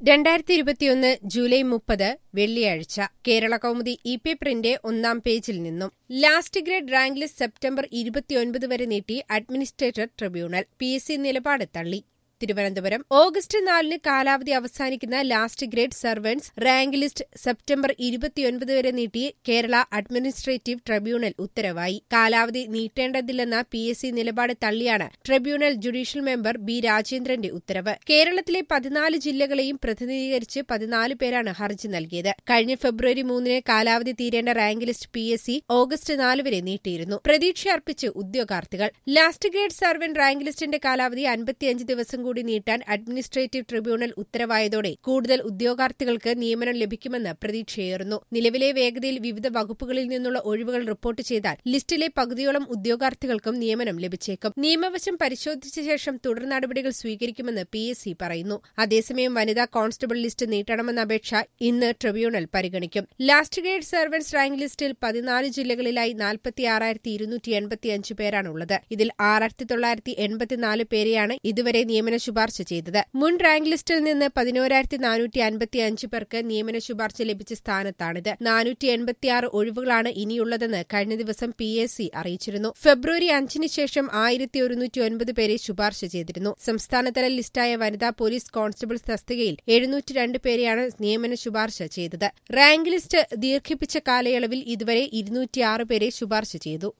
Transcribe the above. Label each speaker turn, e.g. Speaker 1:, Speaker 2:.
Speaker 1: രണ്ടായിരത്തി ഇരുപത്തിയൊന്ന് ജൂലൈ മുപ്പത് വെള്ളിയാഴ്ച കേരള കൗമുദി ഇ പേപ്പറിന്റെ ഒന്നാം പേജിൽ നിന്നും last grade rank list September ഇരുപത്തിയൊൻപത് വരെ നീട്ടി administrator tribunal P S C നിലപാട് തള്ളി തിരുവനന്തപുരം ഓഗസ്റ്റ് നാലിന് കാലാവധി അവസാനിക്കുന്ന last grade servants rank list September ഇരുപത്തിയൊൻപത് വരെ നീട്ടി കേരള അഡ്മിനിസ്ട്രേറ്റീവ് ട്രിബ്യൂണൽ ഉത്തരവായി കാലാവധി നീട്ടേണ്ടതില്ലെന്ന പി എസ് സി നിലപാട് തള്ളിയാണ് ട്രിബ്യൂണൽ ജുഡീഷ്യൽ മെമ്പർ ബി രാജേന്ദ്രന്റെ ഉത്തരവ് കേരളത്തിലെ പതിനാല് ജില്ലകളെയും പ്രതിനിധീകരിച്ച് പതിനാല് പേരാണ് ഹർജി നൽകിയത് കഴിഞ്ഞ ഫെബ്രുവരി മൂന്നിന് കാലാവധി തീരേണ്ട rank list P S C August നാല് വരെ നീട്ടിയിരുന്നു പ്രതീക്ഷ അർപ്പിച്ച് ഉദ്യോഗാർത്ഥികൾ ലാസ്റ്റ് ഗ്രേഡ് സർവൻ റാങ്ക് ലിസ്റ്റിന്റെ കാലാവധി അൻപത്തിയഞ്ച് ദിവസം കൂടി നീട്ടാൻ അഡ്മിനിസ്ട്രേറ്റീവ് ട്രിബ്യൂണൽ ഉത്തരവായതോടെ കൂടുതൽ ഉദ്യോഗാർത്ഥികൾക്ക് നിയമനം ലഭിക്കുമെന്ന് പ്രതീക്ഷയേറുന്നു നിലവിലെ വേഗതയിൽ വിവിധ വകുപ്പുകളിൽ നിന്നുള്ള ഒഴിവുകൾ റിപ്പോർട്ട് ചെയ്താൽ ലിസ്റ്റിലെ പകുതിയോളം ഉദ്യോഗാർത്ഥികൾക്കും നിയമനം ലഭിച്ചേക്കും നിയമവശം പരിശോധിച്ച ശേഷം തുടർ നടപടികൾ സ്വീകരിക്കുമെന്ന് പി എസ് സി പറയുന്നു അതേസമയം വനിതാ കോൺസ്റ്റബിൾ ലിസ്റ്റ് നീട്ടണമെന്ന അപേക്ഷ ഇന്ന് ട്രിബ്യൂണൽ പരിഗണിക്കും ലാസ്റ്റ് ഗ്രേഡ് സർവൻസ് റാങ്ക് ലിസ്റ്റിൽ പതിനാല് ജില്ലകളിലായി നാൽപ്പത്തിയാറായിരത്തി ഇരുന്നൂറ്റി എൺപത്തിയഞ്ച് പേരാണുള്ളത് ഇതിൽ ആറായിരത്തി തൊള്ളായിരത്തി എൺപത്തിനാല് പേരെയാണ് ഇതുവരെ നിയമന ശുപാർശ ചെയ്തത് മുൻ റാങ്ക് ലിസ്റ്റിൽ നിന്ന് പതിനോരായിരത്തി നാനൂറ്റി അൻപത്തിയഞ്ച് പേർക്ക് നിയമന ശുപാർശ ലഭിച്ച സ്ഥാനത്താണിത് നാനൂറ്റി എൺപത്തിയാറ് ഒഴിവുകളാണ് ഇനിയുള്ളതെന്ന് കഴിഞ്ഞ ദിവസം പി എസ് സി അറിയിച്ചിരുന്നു ഫെബ്രുവരി അഞ്ചിന് ശേഷം ആയിരത്തി ഒരുന്നൂറ്റി ഒൻപത് പേരെ ശുപാർശ ചെയ്തിരുന്നു സംസ്ഥാനതല ലിസ്റ്റായ വനിതാ പോലീസ് കോൺസ്റ്റബിൾ തസ്തികയിൽ എഴുന്നൂറ്റി രണ്ട് പേരെയാണ് നിയമന ശുപാർശ ചെയ്തത് റാങ്ക് ലിസ്റ്റ് ദീർഘിപ്പിച്ച കാലയളവിൽ ഇതുവരെ ഇരുന്നൂറ്റിയാറ് പേരെ ശുപാർശ ചെയ്തു